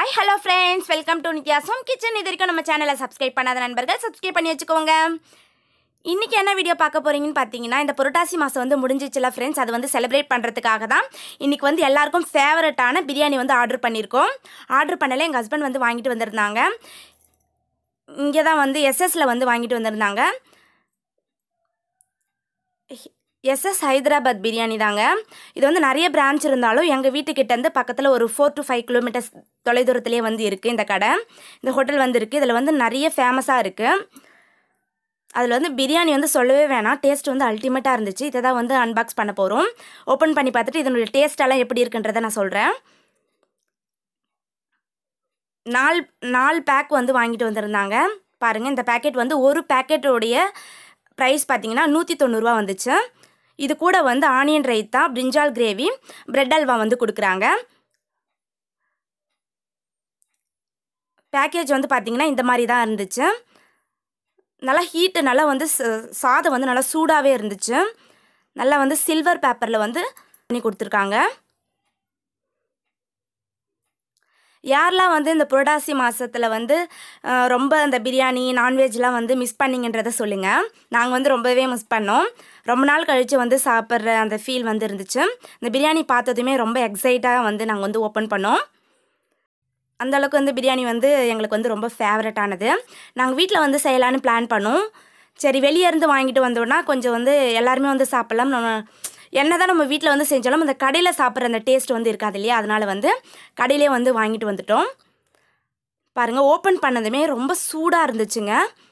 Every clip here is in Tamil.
hi hello friends welcome to நித்யாசம் கிச்சன் இது வரைக்கும் நம்ம சேனலை சப்ஸ்கிரைப் பண்ணாத நண்பர்கள் சப்ஸ்கிரைப் பண்ணி வச்சுக்கோங்க இன்றைக்கி என்ன வீடியோ பார்க்க போகிறீங்கன்னு பார்த்தீங்கன்னா இந்த புரட்டாசி மாதம் வந்து முடிஞ்சிச்சுல ஃப்ரெண்ட்ஸ் அது வந்து செலிப்ரேட் பண்ணுறதுக்காக தான் இன்றைக்கி வந்து எல்லாருக்கும் ஃபேவரட்டான பிரியாணி வந்து ஆர்டர் பண்ணியிருக்கோம் ஆர்டர் பண்ணல எங்கள் ஹஸ்பண்ட் வந்து வாங்கிட்டு வந்திருந்தாங்க இங்கே தான் வந்து எஸ்எஸ்ல வந்து வாங்கிட்டு வந்திருந்தாங்க எஸ்எஸ் ஹைதராபாத் பிரியாணி தாங்க இது வந்து நிறைய பிரான்ச் இருந்தாலும் எங்கள் வீட்டுக்கிட்டேருந்து பக்கத்தில் ஒரு ஃபோர் டு ஃபைவ் கிலோமீட்டர்ஸ் தொலைதூரத்துலேயே வந்து இருக்குது இந்த கடை இந்த ஹோட்டல் வந்து இருக்குது இதில் வந்து நிறைய ஃபேமஸாக இருக்குது அதில் வந்து பிரியாணி வந்து சொல்லவே வேணாம் டேஸ்ட் வந்து அல்டிமேட்டாக இருந்துச்சு இதை தான் வந்து அன்பாக்ஸ் பண்ண போகிறோம் ஓப்பன் பண்ணி பார்த்துட்டு இதனுடைய டேஸ்டெல்லாம் எப்படி இருக்குன்றதை நான் சொல்கிறேன் நாலு நாலு பேக் வந்து வாங்கிட்டு வந்திருந்தாங்க பாருங்கள் இந்த பேக்கெட் வந்து ஒரு பேக்கெட்டோடைய ப்ரைஸ் பார்த்தீங்கன்னா நூற்றி தொண்ணூறுரூவா வந்துச்சு இது கூட வந்து onion raita brinjal gravy bread halwa வந்து கொடுக்குறாங்க பேக்கேஜ் வந்து பார்த்திங்கன்னா இந்த மாதிரி தான் இருந்துச்சு நல்லா ஹீட்டு நல்லா வந்து ச- சாதம் வந்து நல்லா சூடாகவே இருந்துச்சு நல்லா வந்து சில்வர் பேப்பரில் வந்து பண்ணி கொடுத்துருக்காங்க யாரெல்லாம் வந்து இந்த புரட்டாசி மாதத்தில் வந்து அஹ், ரொம்ப அந்த பிரியாணி நான்வெஜ்லாம் வந்து மிஸ் பண்ணிங்கன்றதை சொல்லுங்கள் நாங்கள் வந்து ரொம்பவே மிஸ் பண்ணோம் ரொம்ப நாள் கழித்து வந்து சாப்பிட்ற அந்த ஃபீல் வந்து இருந்துச்சு இந்த பிரியாணி பார்த்ததுமே ரொம்ப எக்ஸைட்டாக வந்து நாங்கள் வந்து ஓப்பன் பண்ணோம் அந்த அளவுக்கு வந்து பிரியாணி வந்து எங்களுக்கு வந்து ரொம்ப ஃபேவரட்டானது நாங்கள் வீட்டில் வந்து செய்யலான்னு பிளான் பண்ணோம் சரி வெளியே இருந்து வாங்கிட்டு வந்தோன்னா கொஞ்சம் வந்து எல்லாருமே வந்து சாப்பிட்லாம் நம்ம என்ன தான் நம்ம வீட்டில் வந்து செஞ்சாலும் அந்த கடையில் சாப்பிட்ற அந்த டேஸ்ட் வந்து இருக்காது இல்லையா அதனால வந்து கடையிலே வந்து வாங்கிட்டு வந்துட்டோம் பாருங்கள் ஓப்பன் பண்ணதுமே ரொம்ப சூடாக இருந்துச்சுங்க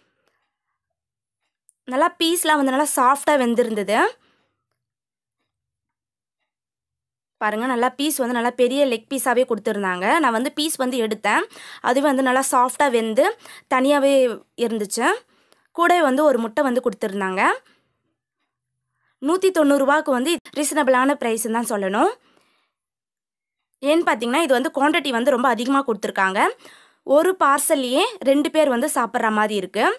நல்லா பீஸ்லாம் வந்து நல்லா சாஃப்டாக வெந்திருந்தது பாருங்கள் நல்லா பீஸ் வந்து நல்லா பெரிய லெக் பீஸாகவே கொடுத்துருந்தாங்க நான் வந்து பீஸ் வந்து எடுத்தேன் அதுவே வந்து நல்லா சாஃப்டாக வெந்து தனியாகவே இருந்துச்சு கூட வந்து ஒரு முட்டை வந்து கொடுத்துருந்தாங்க நூற்றி தொண்ணூறுரூவாக்கு வந்து ரீசனபிளான ப்ரைஸ்ன்னு தான் சொல்லணும் ஏன்னு பார்த்தீங்கன்னா இது வந்து குவான்டிட்டி வந்து ரொம்ப அதிகமாக கொடுத்துருக்காங்க ஒரு பார்சல்லையே ரெண்டு பேர் வந்து சாப்பிட்ற மாதிரி இருக்குது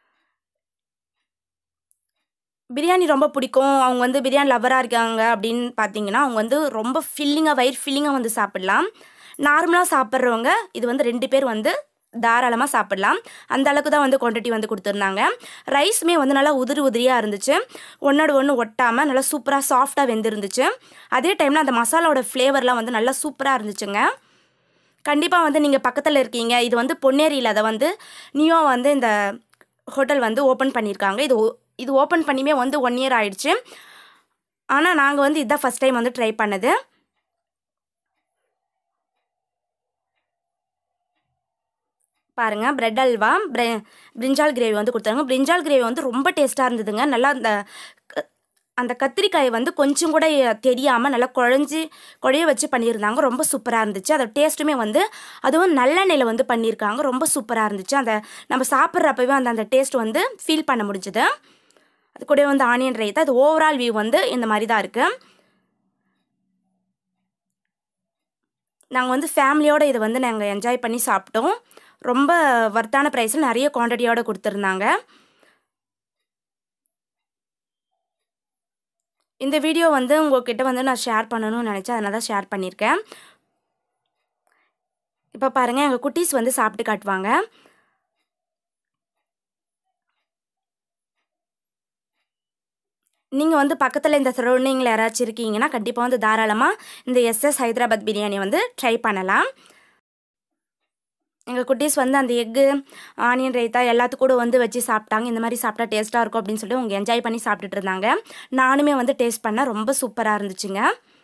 பிரியாணி ரொம்ப பிடிக்கும் அவங்க வந்து பிரியாணி லவராக இருக்காங்க அப்படின்னு பார்த்தீங்கன்னா அவங்க வந்து ரொம்ப ஃபில்லிங்காக வயிறு ஃபில்லிங்காக வந்து சாப்பிடலாம் நார்மலாக சாப்பிட்றவங்க இது வந்து ரெண்டு பேர் வந்து தாராளமாக சாப்பிடலாம் அந்த அளவுக்கு தான் வந்து குவான்டிட்டி வந்து கொடுத்துருந்தாங்க ரைஸுமே வந்து நல்லா உதிரி உதிரியாக இருந்துச்சு ஒன்றோட ஒன்று ஒட்டாமல் நல்லா சூப்பராக சாஃப்டாக வெந்திருந்துச்சு அதே டைமில் அந்த மசாலாவோட ஃப்ளேவர்லாம் வந்து நல்லா சூப்பராக இருந்துச்சுங்க கண்டிப்பாக வந்து நீங்கள் பக்கத்தில் இருக்கீங்க இது வந்து பொன்னேரியில் அதை வந்து நியூவாக வந்து இந்த ஹோட்டல் வந்து ஓப்பன் பண்ணியிருக்காங்க இது ஓ- இது ஓப்பன் பண்ணியுமே வந்து ஒன் இயர் ஆயிடுச்சு ஆனால் நாங்கள் வந்து இதுதான் ஃபஸ்ட் டைம் வந்து ட்ரை பண்ணது பாருங்க பிரெட் அல்வா பிரெ பிரிஞ்சால் கிரேவி வந்து கொடுத்தாங்க பிரிஞ்சால் கிரேவி வந்து ரொம்ப டேஸ்ட்டாக இருந்ததுங்க நல்லா அந்த க- அந்த கத்திரிக்காய் வந்து கொஞ்சம் கூட தெரியாமல் நல்லா குழஞ்சி குழைய வச்சு பண்ணியிருந்தாங்க ரொம்ப சூப்பராக இருந்துச்சு அதோட டேஸ்ட்டுமே வந்து அதுவும் நல்லெண்ணெயில் வந்து பண்ணியிருக்காங்க ரொம்ப சூப்பராக இருந்துச்சு அந்த நம்ம சாப்பிட்றப்பவே அந்த அந்த டேஸ்ட் வந்து ஃபீல் பண்ண முடிஞ்சுது அது கூட வந்து ஆனியன் ரைத்தா அது ஓவரால் வியூ வந்து இந்த மாதிரி தான் இருக்குது நாங்கள் வந்து ஃபேமிலியோடு இதை வந்து நாங்கள் என்ஜாய் பண்ணி சாப்பிட்டோம் ரொம்ப வர்த்தான ப்ரைஸில் நிறைய குவான்டிட்டியோடு கொடுத்துருந்தாங்க இந்த வீடியோ வந்து உங்ககிட்ட வந்து நான் ஷேர் பண்ணணும்னு நினச்சேன் அதனால தான் ஷேர் பண்ணியிருக்கேன் இப்போ பாருங்கள் எங்கள் குட்டீஸ் வந்து சாப்பிட்டு காட்டுவாங்க நீங்கள் வந்து பக்கத்தில் இந்த சரௌண்டிங்கில் யாராச்சும் இருக்கீங்கன்னா கண்டிப்பாக வந்து தாராளமாக இந்த எஸ்எஸ் ஹைதராபாத் பிரியாணி வந்து ட்ரை பண்ணலாம் எங்கள் குட்டீஸ் வந்து அந்த எக்கு ஆனியன் ரைத்தா எல்லாத்துக்கும் கூட வந்து வச்சு சாப்பிட்டாங்க இந்த மாதிரி சாப்பிட்டா டேஸ்ட்டாக இருக்கும் அப்படின்னு சொல்லி அவங்க என்ஜாய் பண்ணி சாப்பிட்டுட்டு இருந்தாங்க நானுமே வந்து டேஸ்ட் பண்ணேன் ரொம்ப சூப்பராக இருந்துச்சுங்க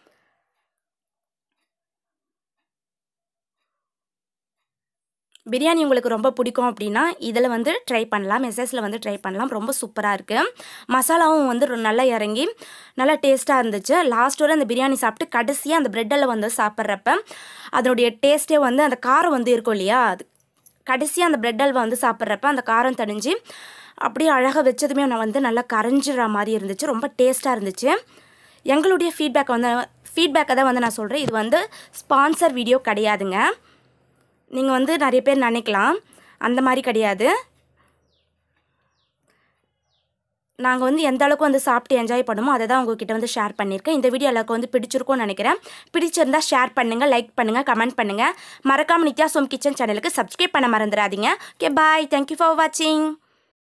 பிரியாணி உங்களுக்கு ரொம்ப பிடிக்கும் அப்படின்னா இதில் வந்து ட்ரை பண்ணலாம் எஸ்எஸ்ல வந்து ட்ரை பண்ணலாம் ரொம்ப சூப்பராக இருக்குது மசாலாவும் வந்து ரொ- நல்லா இறங்கி நல்லா டேஸ்ட்டாக இருந்துச்சு லாஸ்ட் வரை அந்த பிரியாணி சாப்பிட்டு கடைசியாக அந்த பிரெட்டில் வந்து சாப்பிட்றப்ப அதனுடைய டேஸ்ட்டே வந்து அந்த காரம் வந்து இருக்கும் இல்லையா அது கடைசியாக அந்த பிரெட் அல்வா வந்து சாப்பிட்றப்ப அந்த காரம் தணிஞ்சு அப்படியே அழகாக வச்சதுமே நான் வந்து நல்லா கரைஞ்சிடுற மாதிரி இருந்துச்சு ரொம்ப டேஸ்ட்டாக இருந்துச்சு எங்களுடைய ஃபீட்பேக் வந்து ஃபீட்பேக்கை தான் வந்து நான் சொல்கிறேன் இது வந்து ஸ்பான்சர் வீடியோ கிடையாதுங்க நீங்கள் வந்து நிறைய பேர் நினைக்கலாம் அந்த மாதிரி கிடையாது நாங்கள் வந்து எந்த அளவுக்கு வந்து சாப்பிட்டு என்ஜாய் பண்ணுமோ அதை தான் உங்ககிட்ட வந்து ஷேர் பண்ணியிருக்கேன் இந்த வீடியோ எல்லாருக்கும் வந்து பிடிச்சிருக்கும்னு நினைக்கிறேன் பிடிச்சிருந்தா ஷேர் பண்ணுங்கள் லைக் பண்ணுங்கள் கமெண்ட் பண்ணுங்கள் மறக்காம நித்யா சோம் கிச்சன் சேனலுக்கு சப்ஸ்கிரைப் பண்ண மறந்துடாதீங்க ஓகே பாய் தேங்க்யூ ஃபார் வாட்சிங்